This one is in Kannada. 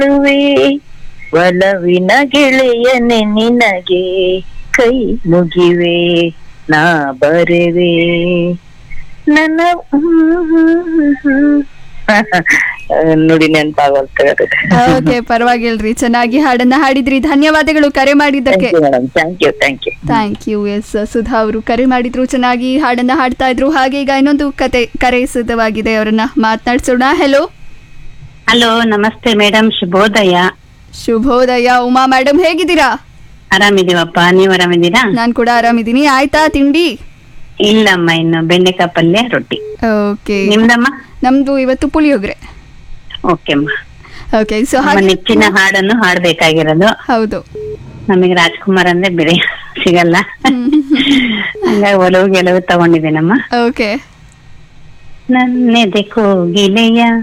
ಬರುವೆ ಒಲವಿನ ಗೆಳೆಯನೆ ನಿನಗೆ ಕೈ ಮುಗಿವೆ ನಾ ಬರುವೆ ನನ್ನ ನೋಡಿ ನೆನಪಾಗಲ್ತದೆ ಓಕೆ ಪರವಾಗಿಲ್ರಿ ಚೆನ್ನಾಗಿ ಹಾಡನ್ನ ಹಾಡಿದ್ರಿ ಧನ್ಯವಾದಗಳು ಕರೆ ಮಾಡಿದ್ದಕ್ಕೆ madam thank you thank you thank you S Sudha ಅವರು ಕರೆ ಮಾಡಿದ್ರು ಚೆನ್ನಾಗಿ ಹಾಡನ್ನ ಹಾಡ್ತಾ ಇದ್ರು ಹಾಗೆ ಈಗ ಇನ್ನೊಂದು ಕತೆ ಕರೆ ಸಿದ್ಧವಾಗಿದೆ ಅವರನ್ನ ಮಾತನಾಡ್ಸೋಣ ಹೆಲೋ ಹಲೋ ನಮಸ್ತೆ ಮೇಡಮ್ ಶುಭೋದಯ ಶುಭೋದಯ ಉಮಾ ಮೇಡಮ್ ಹೇಗಿದ್ದೀರಾ ಆರಾಮಿದೀವಪ್ಪ ನೀವ್ ಆರಾಮಿದ್ದೀರಾ ನಾನು ಕೂಡ ಆರಾಮಿದ್ದೀನಿ ಆಯ್ತಾ ತಿಂಡಿ ಇಲ್ಲಮ್ಮ ಇನ್ನು ಬೆಂಡೆಕಾಯಿ ಪಲ್ಯ ರೊಟ್ಟಿ ಓಕೆ ನಿಮ್ದಮ್ಮ ನಮ್ದು ಇವತ್ತು ಪುಳಿಯೋಗರೆ ಓಕೆ ಅಮ್ಮ ಓಕೆ ಸೊ ನಮ್ಮ ಹಾಗೆ ನೆಚ್ಚಿನ ಹಾಡನ್ನು ಹಾಡ್ಬೇಕಾಗಿರೋದು ಹೌದು ನಮಗೆ ರಾಜ್ಕುಮಾರ್ ಅಂದ್ರೆ ಬೇರೆ ಸಿಗಲ್ಲ ಹಂಗಾಗಿ ಒಲವು ಗೆಲುವು ತಗೊಂಡಿದ್ದೀನಮ್ಮ ಓಕೆ ನನ್ನೆದೆ ಕೋಗಿಲೆಯ